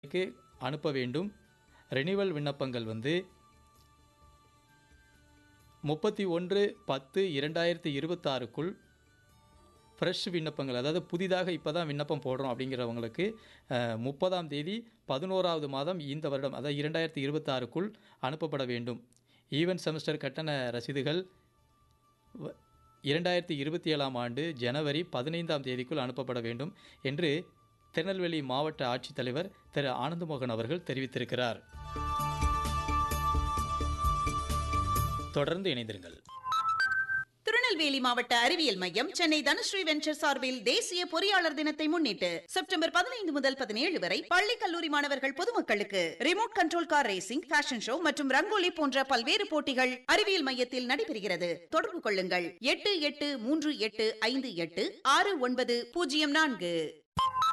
க்கு அனுப்ப வேண்டும் ரெனிவல் விண்ணப்பங்கள் வந்து முப்பத்தி ஒன்று பத்து இரண்டாயிரத்தி இருபத்தாறுக்குள் ஃப்ரெஷ் விண்ணப்பங்கள் அதாவது புதிதாக இப்போ தான் விண்ணப்பம் போடுறோம் அப்படிங்கிறவங்களுக்கு அஹ், முப்பதாம் தேதி பதினோராவது மாதம் இந்த வருடம் அதாவது இரண்டாயிரத்தி இருபத்தாறுக்குள் அனுப்பப்பட வேண்டும் ஈவென்ட் செமஸ்டர் கட்டண ரசீதுகள் வ- இரண்டாயிரத்தி இருபத்தி ஏழாம் ஆண்டு ஜனவரி பதினைந்தாம் தேதிக்குள் அனுப்பப்பட வேண்டும் என்று திருநெல்வேலி மாவட்ட ஆட்சித்தலைவர் திரு ஆனந்தமோகன் அவர்கள் தெரிவித்திருக்கிறார் தொடர்ந்து இணைந்திருங்கள் திருநெல்வேலி மாவட்ட அறிவியல் மையம் சென்னை தனுஸ்ரீ வெஞ்சர் சார்பில் தேசிய பொறியாளர் தினத்தை முன்னிட்டு செப்டம்பர் பதினைந்து முதல் பதினேழு வரை பள்ளி கல்லூரி மாணவர்கள் பொதுமக்களுக்கு remote control car racing fashion show மற்றும் ரங்கோலி போன்ற பல்வேறு போட்டிகள் அறிவியல் மையத்தில் நடைபெறுகிறது தொடர்பு கொள்ளுங்கள் எட்டு எட்டு மூன்று எட்டு ஐந்து எட்டு ஆறு ஒன்பது பூஜ்ஜியம் நான்கு